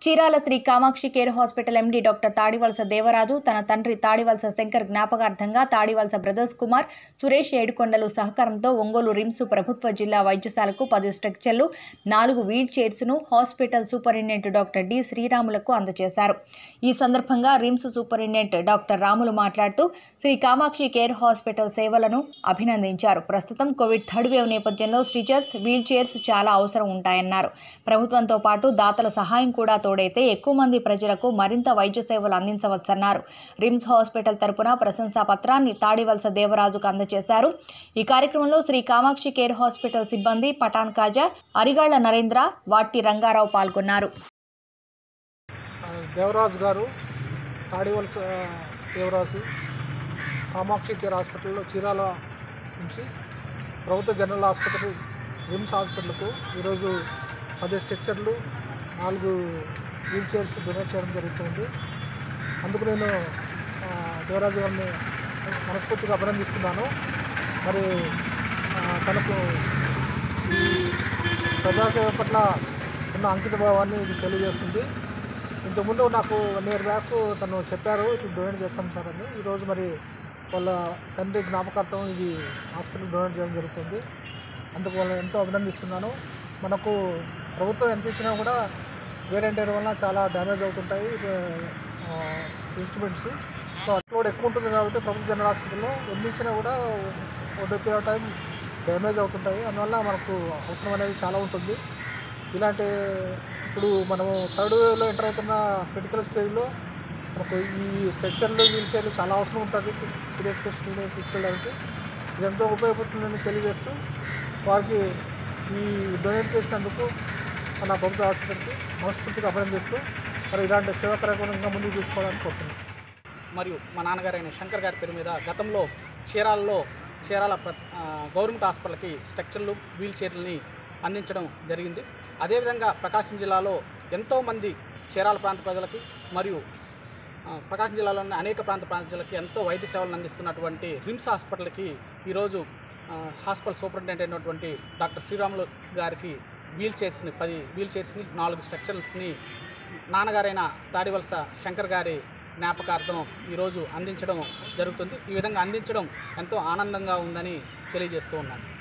Chirala Shri Kamakshi care hospital MD doctor Tadivalasa Devaraju తన తండ్రి తాడివలస శంకర్ జ్ఞాపకార్థంగా తాడివలస బ్రదర్స్ కుమార్ సురేష్ ఏడుకొండలు సహకారంతో ఒంగోలు రిమ్స్ ప్రభుత్వ జిల్లా వైద్యశాలకు పది స్ట్రక్చర్లు నాలుగు వీల్ చైర్స్ను హాస్పిటల్ సూపరింటెండెంట్ డాక్టర్ డి శ్రీరాములకు అందజేశారు ఈ సందర్భంగా రిమ్స్ సూపరింటెండెంట్ డాక్టర్ రాములు మాట్లాడుతూ శ్రీ కామాక్షి కేర్ హాస్పిటల్ సేవలను అభినందించారు ప్రస్తుతం కోవిడ్ థర్డ్ వేవ్ నేపథ్యంలో స్ట్రిచర్స్ వీల్ చైర్స్ చాలా అవసరం ఉంటాయన్నారు ప్రభుత్వంతో పాటు దాతల సహాయం కూడా తోడైతే ఎక్కువ మంది ప్రజలకు మరింత వైద్య సేవలు అందించవచ్చన్నారు రిమ్స్ హాస్పిటల్ తరపున ప్రశంసా పత్రాన్ని తాడివలస దేవరాజుకు అందజేశారు ఈ కార్యక్రమంలో శ్రీ కామాక్షి కేర్ హాస్పిటల్ సిబ్బంది పఠాన్ కాజా అరిగాళ్ల నరేంద్ర వాటి రంగారావు పాల్గొన్నారు ఆ, దేవరాజు గారు తాడివలస దేవరాజు కామాక్షి కేర్ హాస్పిటల్లో చీరాల నుంచి ప్రభుత్వ జనరల్ హాస్పిటల్ రిమ్స్ హాస్పిటల్కు ఈరోజు పది స్ట్రక్చర్లు నాలుగు వీల్ చైర్స్ డొనేట్ చేయడం జరుగుతుంది అందుకు నేను ఆ, దేవరాజు గారిని మనస్ఫూర్తిగా అభినందిస్తున్నాను మరి ఆ, తనకు ఈ ప్రజాసేవ పట్ల ఉన్న అంకిత భావాన్ని ఇది తెలియజేస్తుంది ఇంతకుముందు నాకు వన్ ఇయర్ బ్యాక్ తను చెప్పారు ఇప్పుడు డొనేట్ చేస్తాం సార్ అని ఈరోజు మరి వాళ్ళ తండ్రి జ్ఞాపకార్థం ఇది హాస్పిటల్ డొనేట్ చేయడం జరుగుతుంది అందుకు వాళ్ళని ఎంతో అభినందిస్తున్నాను మనకు ప్రభుత్వం ఎంత ఇచ్చినా కూడా వేరెంటీర్ వలన చాలా డ్యామేజ్ అవుతుంటాయి ఇన్స్ట్రుమెంట్స్ సో అట్లోడ్ ఎక్కువ ఉంటుంది కాబట్టి ప్రభుత్వ జనరల్ హాస్పిటల్లో ఎన్ని ఇచ్చినా కూడా ఒక పీరియడ్ ఆఫ్ టైం డ్యామేజ్ అవుతుంటాయి అందువల్ల మనకు అవసరం అనేది చాలా ఉంటుంది ఇలాంటి ఇప్పుడు మనము థర్డ్ వేవ్లో ఎంటర్ అవుతున్న క్రిటికల్ స్టేజ్లో మనకు ఈ స్ట్రక్చర్లు వీల్ చైర్లు చాలా అవసరం ఉంటుంది సీరియస్ పేషెంట్ని తీసుకెళ్ళడానికి ఇది ఎంతో ఉపయోగపడుతుందని తెలియజేస్తూ వారికి ఈ డొనేట్ చేసినందుకు మన ప్రభుత్వ హాస్పిటల్కి మనస్ఫూర్తిగా అభినందిస్తూ మరి ఇలాంటి సేవా కార్యక్రమం ఇంకా ముందుకు తీసుకోవాలని కోరుతున్నాను మరియు మా నాన్నగారైన శంకర్ గారి పేరు మీద గతంలో చీరాలలో చీరాల ప్ర ఆ, గవర్నమెంట్ హాస్పిటల్కి స్ట్రక్చర్లు వీల్ చైర్లని అందించడం జరిగింది అదేవిధంగా ప్రకాశం జిల్లాలో ఎంతోమంది చీరాల ప్రాంత ప్రజలకి మరియు ఆ, ప్రకాశం జిల్లాలోని అనేక ప్రాంత ప్రజలకి ఎంతో వైద్య సేవలను అందిస్తున్నటువంటి రిమ్స్ హాస్పిటల్కి ఈరోజు ఆ, హాస్పిటల్ సూపరింటెండెంట్ అయినటువంటి డాక్టర్ శ్రీరాములు గారికి వీల్ చైర్స్ని పది వీల్ చైర్స్ని నాలుగు స్ట్రక్చర్స్ని నాన్నగారైన తాడివలస శంకర్ గారి జ్ఞాపకార్థం ఈరోజు అందించడం జరుగుతుంది ఈ విధంగా అందించడం ఎంతో ఆనందంగా ఉందని తెలియజేస్తూ ఉన్నాను